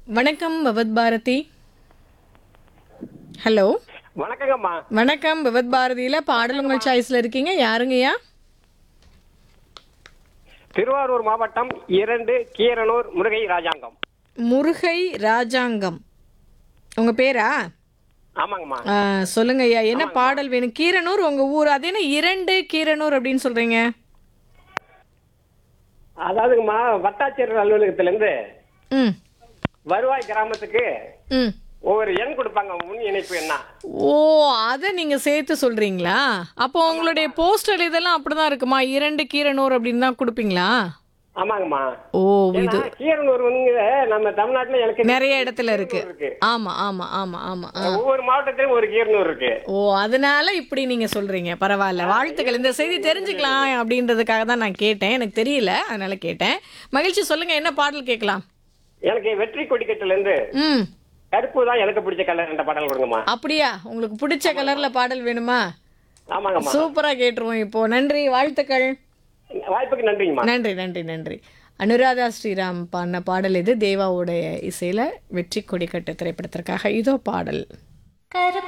வணக்கம் பவத் பாரதி ஹலோ வணக்கங்கம்மா வணக்கம் பவத் பாரதியில பாடல் உங்கள் சாய்ஸ்ல இருக்கீங்க யாருங்கய்யா திருவாரூர் மாவட்டம் இரண்டு கீரனூர் முருகை ராஜாங்கம் முருகை ராஜாங்கம் உங்க பேரா ஆமாங்கம்மா ஆ, சொல்லுங்க ஐயா என்ன பாடல் வேணும் கீரனூர் உங்க ஊர் அது என்ன இரண்டு கீரனூர் அப்படின்னு சொல்றீங்க அதாவதுங்கம்மா வட்டாட்சியர் அலுவலகத்துல இருந்து ம் வருவாய் கிராமத்துக்கு ம் ஒவ்வொரு எண் கொடுப்பாங்க முன் இணைப்பு என்ன ஓ அதை நீங்க சேர்த்து சொல்றீங்களா அப்போ உங்களுடைய போஸ்டர் இதெல்லாம் அப்படிதான் இருக்குமா இரண்டு கீரனூர் அப்படின்னு தான் கொடுப்பீங்களா ஆமாங்கம்மா ஓ இது ஏன்னா, கீரனூர் வந்து நம்ம தமிழ்நாட்டுல எனக்கு நிறைய இடத்துல இருக்கு இருக்கு ஆமா ஆமா ஆமா ஆமா ஆ. ஒவ்வொரு மாவட்டத்திலும் ஒரு கீரனூர் இருக்கு ஓ அதனால இப்படி நீங்க சொல்றீங்க பரவாயில்ல வாழ்த்துக்கள் இந்த செய்தி தெரிஞ்சுக்கலாம் அப்படின்றதுக்காக தான் நான் கேட்டேன் எனக்கு தெரியல அதனால கேட்டேன் மகிழ்ச்சி சொல்லுங்க என்ன பாடல் கேட்கலாம் எனக்கு வெற்றி கொடிக்கட்டுல இருந்து ம் கருப்பு தான் எனக்கு பிடிச்ச கலர் என்ற பாடல் கொடுங்கம்மா அப்படியா உங்களுக்கு பிடிச்ச கலர்ல பாடல் வேணுமா ஆமாங்கம்மா சூப்பரா கேட்டுருவோம் இப்போ நன்றி வாழ்த்துக்கள் வாய்ப்புக்கு நன்றிங்கம்மா நன்றி நன்றி நன்றி அனுராதா ஸ்ரீராம் பாடின பாடல் இது தேவாவுடைய இசையில வெற்றி கொடிக்கட்டு திரைப்படத்திற்காக இதோ பாடல்